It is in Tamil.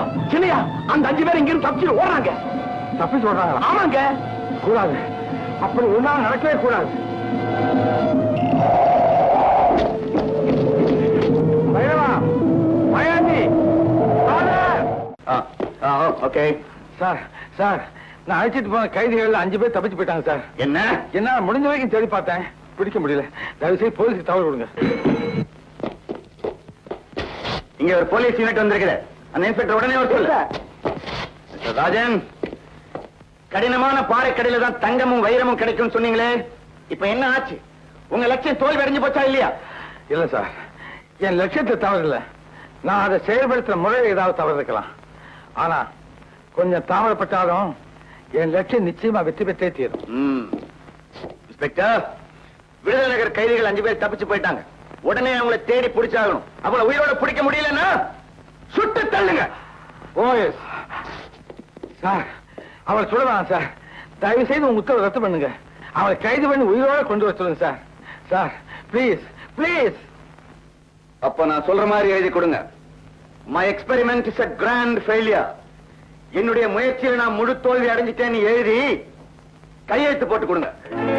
சின்னையா அந்த அஞ்சு பேர் இங்கிருந்து தப்பிச்சு ஓடுறாங்க தப்பி சொல்றாங்களா ஆமாங்க கூடாது அப்படி ஒரு நாள் நடக்கவே கூடாது Bhairava Mayandi okay sir sir நான் அழைச்சிட்டு போன கைதிகள் அஞ்சு பேர் தப்பிச்சு போயிட்டாங்க சார் என்ன என்ன முடிஞ்ச வரைக்கும் தேடி பார்த்தேன் பிடிக்க முடியல தயவு செய்து போலீஸுக்கு தகவல் கொடுங்க இங்க ஒரு போலீஸ் யூனிட் வந்திருக்குது அந்த இன்ஸ்பெக்டர் உடனே வர சொல்லு மிஸ்டர் ராஜன் கடினமான பாறைக்கடையில தான் தங்கமும் வைரமும் கிடைக்கும் சொன்னீங்களே இப்ப என்ன ஆச்சு உங்க லட்சியம் தோல்வி அடைஞ்சு போச்சா இல்லையா இல்ல சார் என் லட்சியத்தை தவறு இல்ல நான் அதை செயல்படுத்துற முறையில் ஏதாவது தவறு இருக்கலாம் ஆனா கொஞ்சம் தாமதப்பட்டாலும் என் லட்சியம் நிச்சயமா வெற்றி பெற்றே தீரும் ம். இன்ஸ்பெக்டர் விடுதலை நகர் கைதிகள் அஞ்சு பேர் தப்பிச்சு போயிட்டாங்க உடனே அவங்கள தேடி பிடிச்சாகணும் அவங்கள உயிரோட பிடிக்க முடியலன்னா சுட்டு தள்ளுங்க ஓஎஸ் சார் அவளை சொல்லலாம் சார் தயவு செய்து உங்க உத்தரவு ரத்து பண்ணுங்க அவளை கைது பண்ணி உயிரோட கொண்டு வர சொல்லுங்க சார் சார் ப்ளீஸ் ப்ளீஸ் அப்ப நான் சொல்ற மாதிரி எழுதி கொடுங்க my experiment is a grand failure என்னுடைய முயற்சியில் நான் முழு தோல்வி அடைஞ்சிட்டேன்னு எழுதி கையெழுத்து போட்டு கொடுங்க